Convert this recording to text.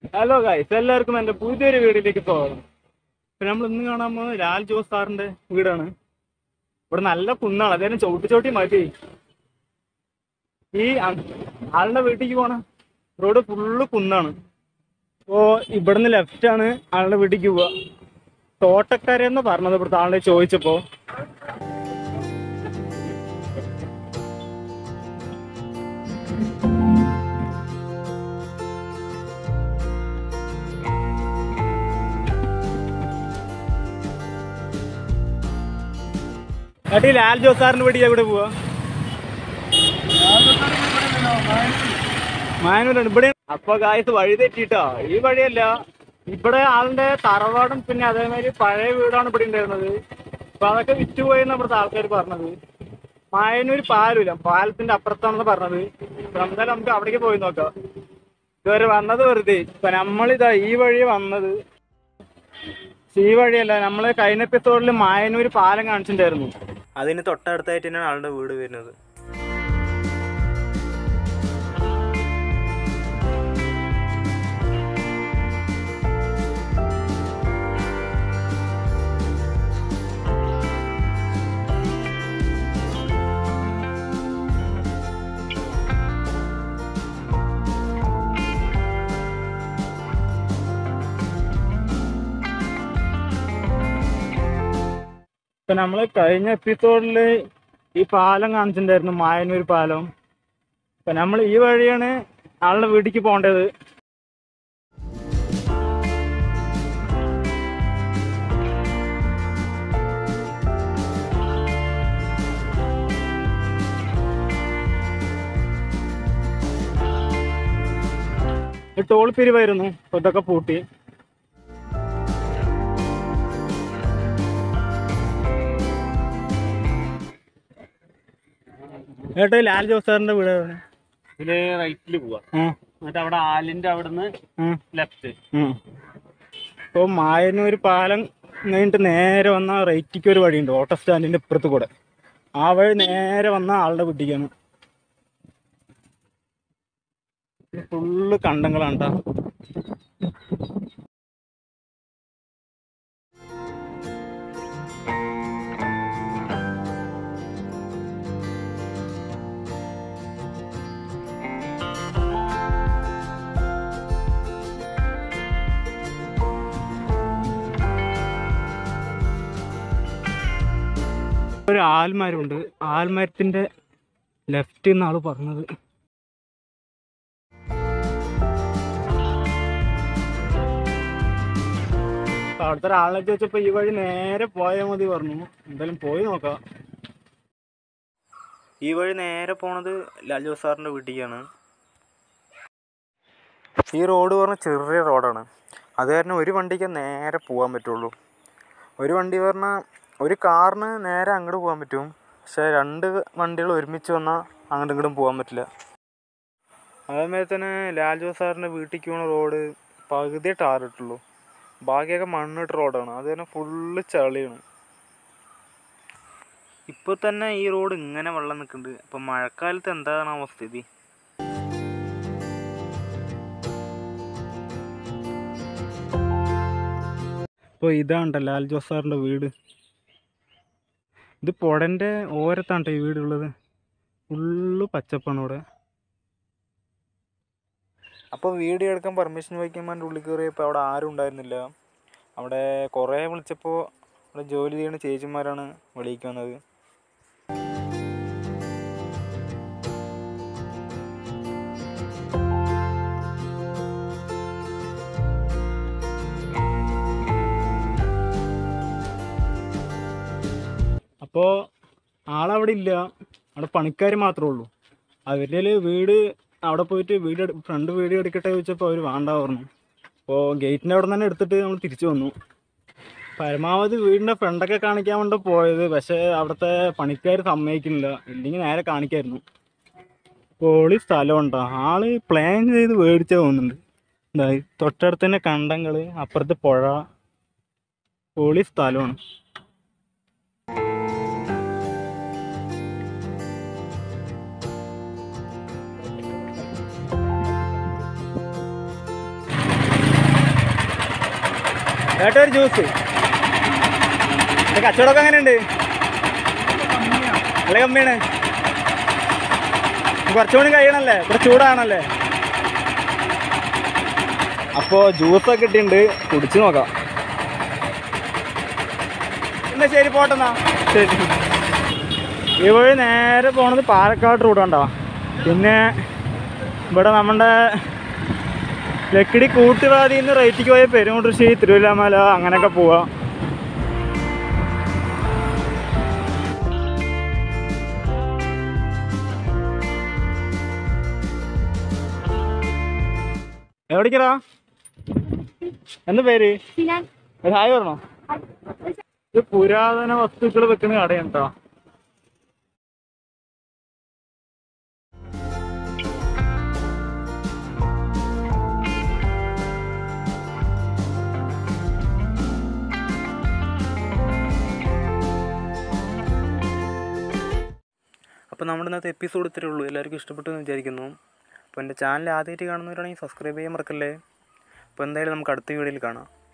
Hello guys എല്ലാവർക്കും എൻ്റെ പുതിയൊരു വീഡിയോയിലേക്ക് സ്വാഗതം ഇപ്പം നമ്മൾ ഇന്ന് കാണാൻ പോകുന്നത് ലാൽ ജോസ് സാറിന്റെ വീടാണ് ഇവിടെ നല്ല കുന്നാണ് അദ്ദേഹം ചവിട്ടി ചവിട്ടി മാറ്റി ഈ അ- ആളുടെ വീട്ടിലേക്ക് പോണ റോഡ് ഫുള്ള് കുന്നാണ് അപ്പോ ഇവിടുന്ന് ലെഫ്റ്റ് ആണ് ആളുടെ വീട്ടിലേക്ക് പോവുക തോട്ടക്കാരെന്ന് പറഞ്ഞത് ഇവിടുത്തെ ആളുടെ ചോദിച്ചപ്പോ ഏട്ടി ലാൽ ജോസ് സാറിന്റെ വീട്ടിൽ എവിടെ പോവാ മാനൂരാണ് ഇവിടെ അപ്പൊ ഗായസ് വഴി തെറ്റിട്ടോ ഈ വഴിയല്ല ഇവിടെ ആളിന്റെ തറവാടും പിന്നെ അതേമാതിരി പഴയ വീടാണ് ഇവിടെ ഉണ്ടായിരുന്നത് അപ്പൊ അതൊക്കെ വിറ്റുപോയെന്ന് ഇവിടുത്തെ ആൾക്കാർ പറഞ്ഞത് മായനൂർ പാലില്ല പാലത്തിന്റെ അപ്പുറത്താണെന്ന് പറഞ്ഞത് അപ്പൊ എന്തായാലും നമുക്ക് അവിടേക്ക് പോയി നോക്കാം ഇതുവരെ വന്നത് വെറുതെ ഇപ്പൊ നമ്മളിതാ ഈ വഴി വന്നത് ഈ വഴിയല്ല നമ്മള് കഴിഞ്ഞ എപ്പിസോഡിൽ മായനൂർ പാലം കാണിച്ചിട്ടുണ്ടായിരുന്നു അതിന് തൊട്ടടുത്തായിട്ട് തന്നെയാണ് ആളുടെ വീട് വരുന്നത് ഇപ്പൊ നമ്മള് കഴിഞ്ഞ എപ്പിസോഡില് ഈ പാലം കാണിച്ചിട്ടുണ്ടായിരുന്നു മായനൂർ പാലം ഇപ്പൊ നമ്മൾ ഈ വഴിയാണ് ആളുടെ വീട്ടിലേക്ക് പോകേണ്ടത് ടോൾ പിരിവായിരുന്നു ഇപ്പൊ ഇതൊക്കെ പൂട്ടി ഏട്ടോ ലാൽ ജോസ് സാറിന്റെ വീട് എവിടെയാണ്? ഇതില് റൈറ്റില് പോവാ ആ, എന്നിട്ട് അവിടെ ആലിന്റെ അവിടുന്ന് ആ, ലെഫ്റ്റ് ഉം. ഇപ്പൊ മായനൂർ പാലം കഴിഞ്ഞിട്ട് നേരെ വന്ന റൈറ്റിക്ക് ഒരു വഴിയുണ്ട് ഓട്ടോ സ്റ്റാൻഡിന്റെ ഇപ്പുറത്ത് കൂടെ ആ വഴി നേരെ വന്ന ആളുടെ വീട്ടിലേക്കാണ് ഫുള്ള് കണ്ടങ്ങളാണ് ട്ടാ. ഒരു ആൽമരമുണ്ട് ആൽമരത്തിന്റെ ലെഫ്റ്റ് എന്നാള് പറഞ്ഞത് അപ്പൊ അവിടുത്തെ ഒരാളെ ചോദിച്ചപ്പോ ഈ വഴി നേരെ പോയാൽ മതി പറഞ്ഞു എന്തായാലും പോയി നോക്കാം ഈ വഴി നേരെ പോണത് ലാൽ ജോസ് സാറിന്റെ വീട്ടിലേക്കാണ് ഈ റോഡ് പറഞ്ഞ ചെറിയ റോഡാണ് അത് കാരണം ഒരു വണ്ടിക്ക് നേരെ പോകാൻ പറ്റുള്ളൂ ഒരു വണ്ടി പറഞ്ഞാൽ ഒരു കാറിന് നേരെ അങ്ങോട്ട് പോകാൻ പറ്റും പക്ഷെ രണ്ട് വണ്ടികൾ ഒരുമിച്ച് വന്നാൽ അങ്ങോട്ടും ഇങ്ങോട്ടും പോകാൻ പറ്റില്ല അതേമാതിരി തന്നെ ലാൽ ജോസ് സാറിൻ്റെ വീട്ടിലേക്ക് പോണ റോഡ് പകുതി ടാറിട്ടുള്ളൂ ബാക്കിയൊക്കെ മണ്ണിട്ട റോഡാണ് അത് തന്നെ ഫുള്ള് ചളിയാണ് ഇപ്പോൾ തന്നെ ഈ റോഡ് ഇങ്ങനെ വെള്ളം നിൽക്കുന്നുണ്ട് അപ്പം മഴക്കാലത്ത് എന്താണ് അവസ്ഥ സ്ഥിതി അപ്പോൾ ഇതാണ്ട ലാൽ ജോസ് സാറിൻ്റെ വീട് ഇത് പുഴൻ്റെ ഓരത്താണ് ഈ വീടുള്ളത് ഫുള്ള് പച്ചപ്പാണ് ഇവിടെ അപ്പോൾ വീഡിയോ എടുക്കാൻ പെർമിഷൻ ചോദിക്കുമ്പോൾ എൻ്റെ ഉള്ളിൽ കയറിയപ്പോൾ അവിടെ ആരും ഉണ്ടായിരുന്നില്ല അവിടെ കുറേ വിളിച്ചപ്പോൾ അവിടെ ജോലി ചെയ്യുന്ന ചേച്ചിമാരാണ് വെളിയിലേക്ക് വന്നത് അപ്പോൾ ആളവിടെ ഇല്ല അവിടെ പണിക്കാർ മാത്രമേ ഉള്ളൂ അവരുടെ വീട് അവിടെ പോയിട്ട് വീട് എടു- ഫ്രണ്ട് വീട് എടുക്കട്ടെ ചോദിച്ചപ്പോൾ അവർ വേണ്ട പറഞ്ഞു അപ്പോൾ ഗേറ്റിൻ്റെ അവിടെ തന്നെ എടുത്തിട്ട് നമ്മൾ തിരിച്ചു വന്നു പരമാവധി വീടിൻ്റെ ഫ്രണ്ടൊക്കെ കാണിക്കാൻ വേണ്ടി പോയത് പക്ഷേ അവിടുത്തെ പണിക്കാർ സമ്മതിക്കുന്നില്ല ഇല്ലെങ്കിൽ നേരെ കാണിക്കായിരുന്നു പൊളി സ്ഥലമുണ്ടോ ആള് പ്ലാൻ ചെയ്ത് മേടിച്ച തോന്നുന്നുണ്ട് എന്താ തൊട്ടടുത്ത് തന്നെ കണ്ടങ്ങൾ അപ്പുറത്ത് പുഴ പൊളി സ്ഥലമാണ് ഏട്ടാ ഒരു ജ്യൂസ് കച്ചവടമൊക്കെ എങ്ങനെയുണ്ട് നല്ല കമ്മിയാണ് കുറച്ചുകൂടി കഴിയണല്ലേ കുറച്ച് ചൂടാണല്ലേ അപ്പോൾ ജ്യൂസൊക്കെ കിട്ടിയിട്ടുണ്ട് കുടിച്ച് നോക്കാം എന്നാ ശരി പോട്ടെന്നാ ശരി ഈ വഴി നേരെ പോണത് പാലക്കാട് റൂട്ട് കണ്ടോ പിന്നെ ഇവിടെ നമ്മുടെ ലക്കിടി കൂട്ടുവാതിയിൽ നിന്ന് റേറ്റിക്ക് പോയ പെരുമുട്ടശ്ശേരി തിരുവല്ലാമല അങ്ങനെയൊക്കെ പോവാം എവിടേക്കടാ എന്താ പേര് ഒരു ഹായ് പറഞ്ഞോ ഇത് പുരാതന വസ്തുക്കൾ വെക്കുന്ന കടയാണ് കേട്ടോ അപ്പോൾ നമ്മുടെ ഇന്നത്തെ എപ്പിസോഡ് ഇത്രയേ ഉള്ളൂ എല്ലാവർക്കും ഇഷ്ടപ്പെട്ടു എന്ന് വിചാരിക്കുന്നു അപ്പോൾ എൻ്റെ ചാനൽ ആദ്യമായിട്ട് കാണുന്നവരാണെങ്കിൽ സബ്സ്ക്രൈബ് ചെയ്യാൻ മറക്കല്ലേ അപ്പോൾ എന്തായാലും നമുക്ക് അടുത്ത വീഡിയോയിൽ കാണാം